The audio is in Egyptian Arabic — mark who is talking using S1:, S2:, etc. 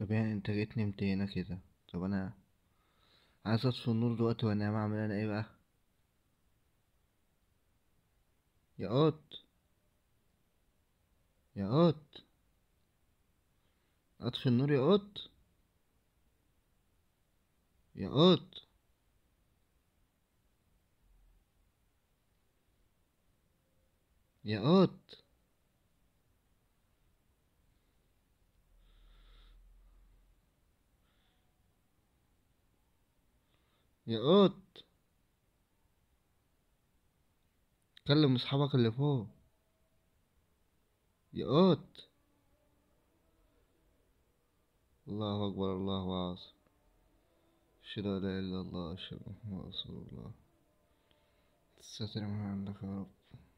S1: طب يعني انت جيت نمت هنا كده طب انا عايز اطفي النور دلوقتي وانام اعمل انا ايه بقى يا قط يا قط اطفي النور يا قط يا قط يا قط يا قط كلم اصحابك اللي فوق يا قط الله اكبر الله اعظم اشهد ان لا اله الا الله اشهد ان محمد رسول الله الستر من عندك يا رب